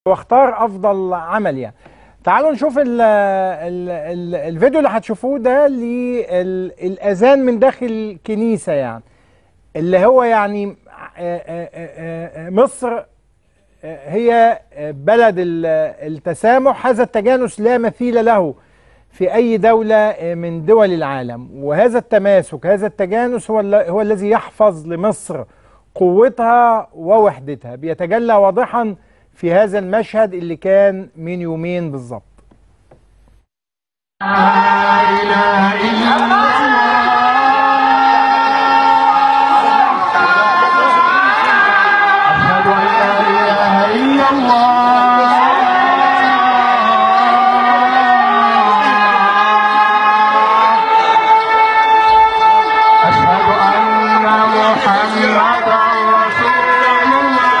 واختار افضل عمل يعني تعالوا نشوف ال ال ال الفيديو اللي هتشوفوه ده للاذان من داخل كنيسه يعني اللي هو يعني آه، آه، آه، آه، مصر آه، هي بلد ال- التسامح هذا التجانس لا مثيل له في اي دوله آه، من دول العالم وهذا التماسك هذا التجانس هو ال- هو الذي يحفظ لمصر قوتها ووحدتها بيتجلى واضحا في هذا المشهد اللي كان من يومين بالظبط أشهد أن لا إله إلا الله أشهد أن محمدا رسول الله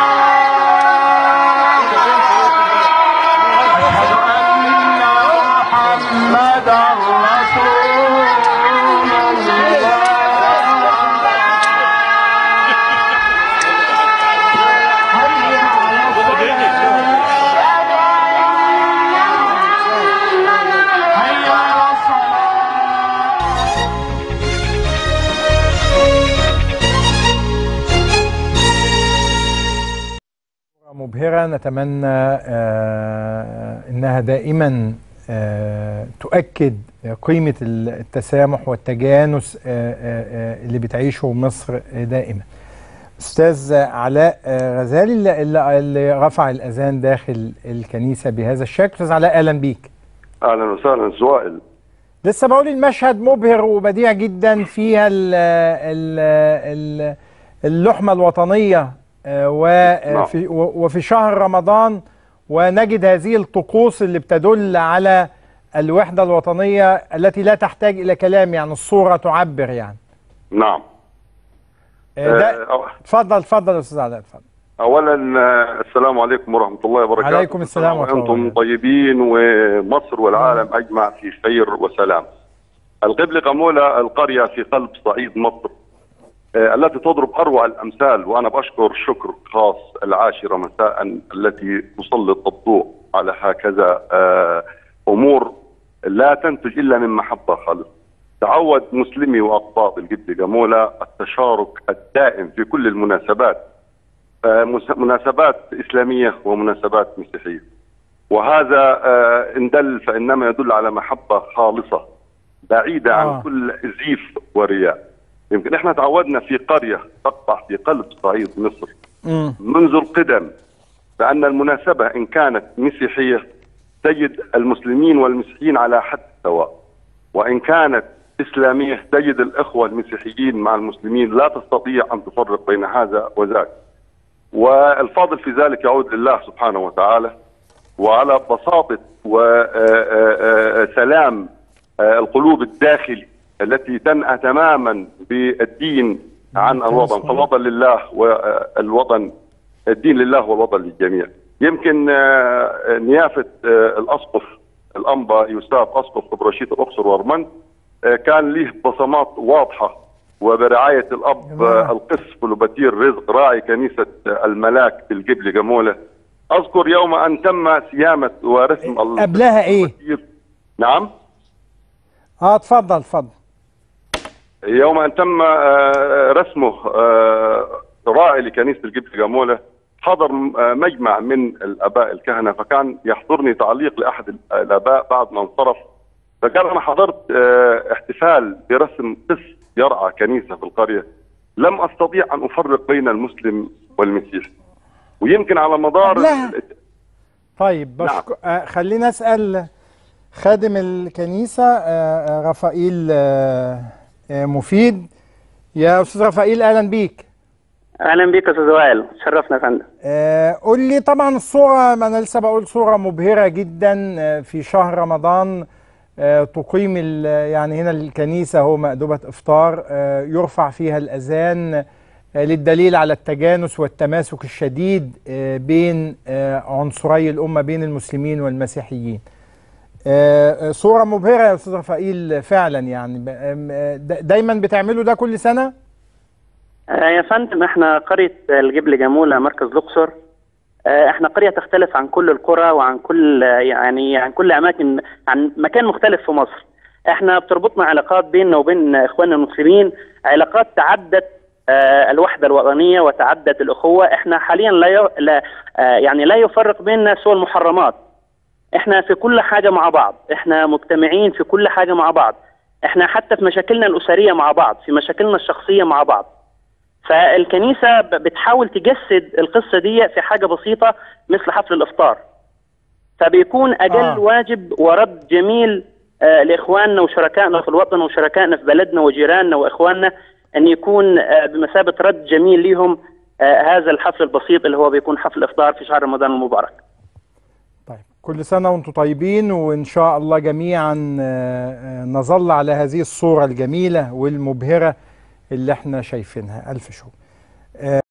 أشهد أن محمدا رسول الله حي على الصلاة مبهرة نتمنى آه، انها دائما آه، تؤكد قيمة التسامح والتجانس آه، آه، آه، اللي بتعيشه مصر دائما استاذ علاء آه، غزالي اللي- اللي اللي رفع الاذان داخل الكنيسة بهذا الشكل استاذ علاء اهلا بيك اهلا وسهلا سوائل لسه بقول المشهد مبهر وبديع جدا فيها ال ال ال اللحمة الوطنية آه، وفي وفي شهر رمضان ونجد هذه الطقوس اللي بتدل على الوحدة الوطنية التي لا تحتاج إلى كلام يعني الصورة تعبر يعني نعم آه، ده آه، اتفضل اتفضل يا أستاذ علاء اتفضل اولا آه، السلام عليكم ورحمه الله وبركاته عليكم السلام ورحمة الله وانتم وبركاته. طيبين ومصر والعالم اجمع في خير وسلام القبل قمولة القرية في قلب صعيد مصر آه، التي تضرب أروع الأمثال وأنا بشكر شكر خاص العاشرة مساء التي تسلط الضوء على هكذا آه، أمور لا تنتج إلا من محبة خالصة تعود مسلمي وأقباط القبل قمولة التشارك الدائم في كل المناسبات آه، مس- مناسبات إسلامية ومناسبات مسيحية وهذا آه، إن دل فإنما يدل على محبة خالصة بعيدة عن آه. كل زيف ورياء يمكن احنا تعودنا في قرية تقع في قلب صعيد مصر مم. منذ القدم بأن المناسبة إن كانت مسيحية تجد المسلمين والمسيحيين على حد سواء وإن كانت إسلامية تجد الإخوة المسيحيين مع المسلمين لا تستطيع أن تفرق بين هذا وذاك والفاضل في ذلك يعود لله سبحانه وتعالى وعلى بساطة وسلام القلوب الداخلي التي تنأى تماما بالدين عن الوطن فالوطن لله والوطن الدين لله والوطن للجميع يمكن آه، نيافة آه، الأسقف الأنبا يوسف أسقف إبراشيط الأقصر وأرمنت آه، كان له بصمات واضحة وبرعاية الأب جماعة. آه، القس فلوباتير رزق راعي كنيسة آه، الملاك بالجبل جمولة أذكر يوم أن تم صيامة ورسم ال- قبلها إيه؟ فلوباتير. نعم اه اتفضل اتفضل يوم ان تم آه، رسمه آه، راعي لكنيسه الجبل جموله حضر آه، مجمع من الاباء الكهنه فكان يحضرني تعليق لاحد ال- الاباء بعد ما انصرف فقال انا حضرت آه، احتفال برسم قس يرعى كنيسه في القريه لم استطيع ان افرق بين المسلم والمسيحي ويمكن على مدار قبلها. ال- طيب نعم. بشك... آه خلينا اسال خادم الكنيسه آه آه، رفائيل آه آه مفيد يا استاذ رفائيل اهلا بيك اهلا بيك يا استاذ وائل شرفنا يا فندم آه قول لي طبعا الصوره ما انا لسه بقول صوره مبهره جدا آه في شهر رمضان آه تقيم ال- يعني هنا الكنيسه هو مأدبه افطار آه يرفع فيها الاذان آه للدليل على التجانس والتماسك الشديد آه بين آه عنصري الامه بين المسلمين والمسيحيين آه، آه، صورة مبهرة يا أستاذ رفائيل فعلا يعني ب- آم، آه، دا- دايما بتعملوا ده كل سنة؟ آه يا فندم احنا قريه الجبل جموله مركز الاقصر آه، احنا قريه تختلف عن كل القرى وعن كل آه، يعني عن كل اماكن عن مكان مختلف في مصر احنا بتربطنا علاقات بيننا وبين اخواننا المسلمين علاقات تعدت آه، الوحده الوطنيه وتعدت الاخوه احنا حاليا لا ي- لا آه، يعني لا يفرق بيننا سوى المحرمات احنا في كل حاجه مع بعض احنا مجتمعين في كل حاجه مع بعض احنا حتى في مشاكلنا الاسريه مع بعض في مشاكلنا الشخصيه مع بعض فالكنيسه ب- بتحاول تجسد القصه دي في حاجه بسيطه مثل حفل الافطار فبيكون اجل آه. آه. واجب ورد جميل آه لاخواننا وشركائنا في الوطن وشركائنا في بلدنا وجيراننا واخواننا ان يكون آه بمثابه رد جميل ليهم آه هذا الحفل البسيط اللي هو بيكون حفل افطار في شهر رمضان المبارك طيب كل سنة وانتم طيبين وإن شاء الله جميعا آه، آه، نظل على هذه الصورة الجميلة والمبهرة اللي احنا شايفينها ألف شكر